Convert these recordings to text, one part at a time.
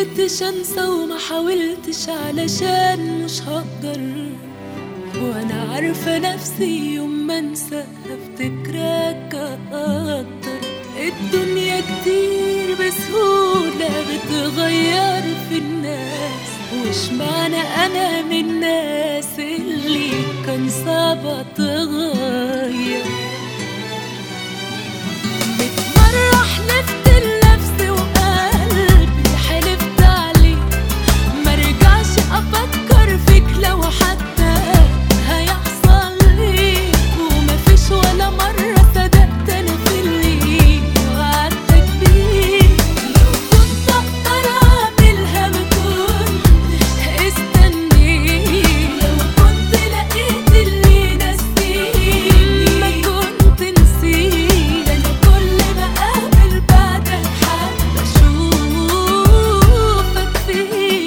قدرتش انسى وما حاولتش علشان مش هقدر وانا عارفة نفسي يوم ما انسى هفتكرك اكتر الدنيا كتير بسهولة بتغير في الناس وش معنى انا من الناس اللي كان صعب اتغير مرة حلفت لنفسي وقلبي حلفت عليه مرجعش افكر فيك لو حتى هيحصل لي ومفيش ولا مرة صدقت انا في اللي وعدتك بيه لو كنت اقدر اعملها ما كنتش استنيت لو كنت لقيت اللي نسيني ما كنت نسيت انا كل ما اقابل بعدك حابة اشوفك فيه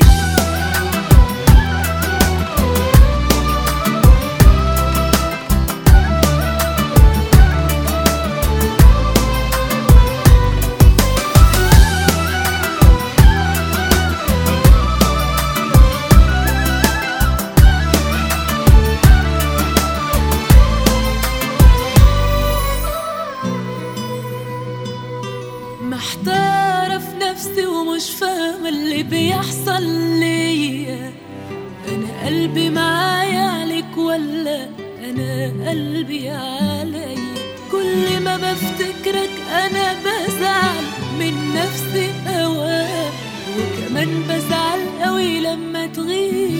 محتارة في نفسي ومش فاهمة اللي بيحصل ليا أنا قلبي معايا عليك ولا أنا قلبي عليا كل ما بفتكرك أنا بزعل من نفسي أوام وكمان بزعل قوي لما تغيب